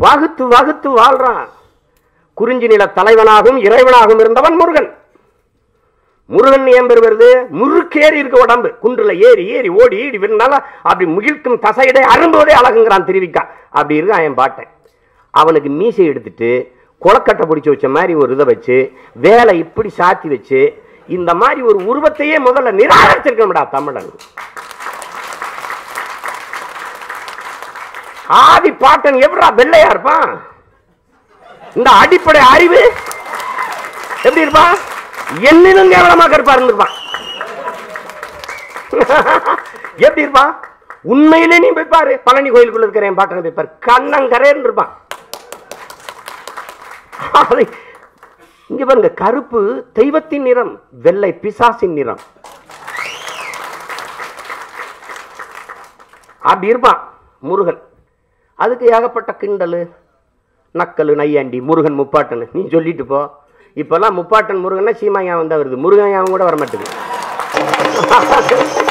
வகுத்து வகுத்து வாழ்றான் குறிஞ்சி நில தலைவனாகவும் இறைவனாகவும் இருந்தவன் முருகன் முருகன் ஏன் பேர் வருது முறுக்கேறி இருக்க உடம்பு குன்றுல ஏறி ஏறி ஓடி ஈடி விருந்தால அப்படி முகிழ்க்கும் தசையிடை அரும்போதே அழகுங்கிறான் திருவிக்கா அப்படி இருக்கான் என் பாட்டேன் அவனுக்கு மீசை எடுத்துட்டு குளக்கட்டை பிடிச்சி வச்ச மாதிரி ஒரு இதை வச்சு வேலை இப்படி சாத்தி வச்சு இந்த மாதிரி ஒரு உருவத்தையே முதல்ல நிராகரிச்சிருக்கணும்டா தமிழன் ஆதி பாட்டன் எவ்வளா வெள்ளையா இருப்பான் இந்த அடிப்படை அறிவு எப்படி இருப்பான் என்னிலும் கேவலமாக இருப்பார் இருப்பான் எப்படி இருப்பான் உண்மையிலே நீ போய் பாரு பழனி கோயிலுக்குள்ள இருக்கிற என் பாட்டனை போய் பாரு கண்ணங்கரேன்னு இருப்பான் அதை இங்க பாருங்க கருப்பு தெய்வத்தின் நிறம் வெள்ளை பிசாசின் நிறம் அப்படி இருப்பான் முருகன் அதுக்கு ஏகப்பட்ட கிண்டலு நக்கலு நையாண்டி முருகன் முப்பாட்டன் நீ சொல்லிட்டு போ இப்பெல்லாம் முப்பாட்டன் முருகன்னா சீமாயா வந்தா வருது முருகன் கூட வர மாட்டேங்குது